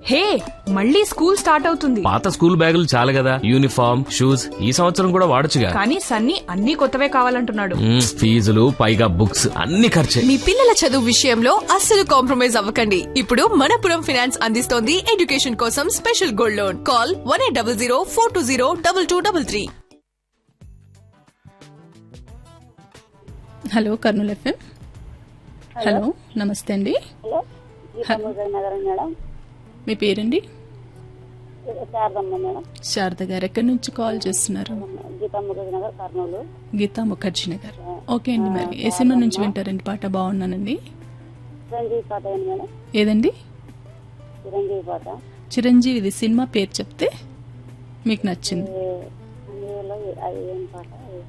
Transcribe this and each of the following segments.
హే మళ్ళీ school start అవుతుంది పాత స్కూల్ బ్యాగులు చాలు కదా యూనిఫామ్ షూస్ ఈ సంవత్సరం కూడా వాడొచ్చుగా కానీ సన్నీ అన్ని కొత్తవే కావాలంటున్నాడు మ్మ్, ఫీజులు పైగా బుక్స్ అన్ని ఖర్చే మీ పిల్లల చదువు విషయంలో అస్సలు కాంప్రమైజ్ అవ్వకండి ఇప్పుడు మనపురం ఫైనాన్స్ అందిస్తోంది ఎడ్యుకేషన్ కోసం special gold loan call one eight double zero four two zero double two double three hello Kurnool FM hello నమస్తే అండి హలో గీతామూజ నగరం మేడం మీ పేరండి శారదమ్మ మేడం శారద గారు ఎక్కడి నుంచి కాల్ చేస్తున్నారు గీతామూజ నగర్ కర్నూలు గీతా ముఖర్జీ నగర్ ఓకే అండి మరి ఏ సినిమా నుంచి వింటారండి పాట బాగున్నానండి చిరంజీవి పాట ఏంటి మేడం ఏదండి చిరంజీవి పాట చిరంజీవిది సినిమా పేరు చెప్తే మీకు నచ్చింది ఏ, అందులో అది ఏం పాట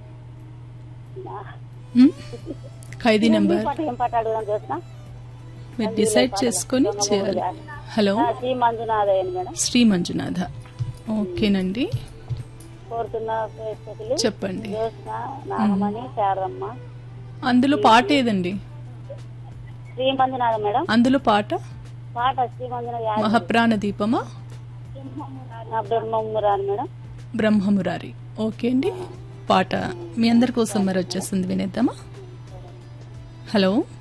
మ్? ఖైదీ నెంబర్ పాట ఏం పాట అడుగుదాం చూసిన మీరు డిసైడ్ చేసుకొని చేయాలి హలో శ్రీ మంజునాథ ఏంటి మేడం శ్రీ మంజునాథ ఓకేనండి కోరుతున్న ప్రేక్షకులు చెప్పండి జ్యోత్స్న నాగమణి శారదమ్మ అందులో పాట ఏదండి శ్రీ మంజునాథ మేడం అందులో పాట పాట శ్రీ మంజునాథ మహాప్రాణ దీపమా బ్రహ్మమురాలు మేడం బ్రహ్మమురారి ఓకే అండి పాట మీ అందరి కోసం మరి వచ్చేస్తుంది వినేద్దామా హలో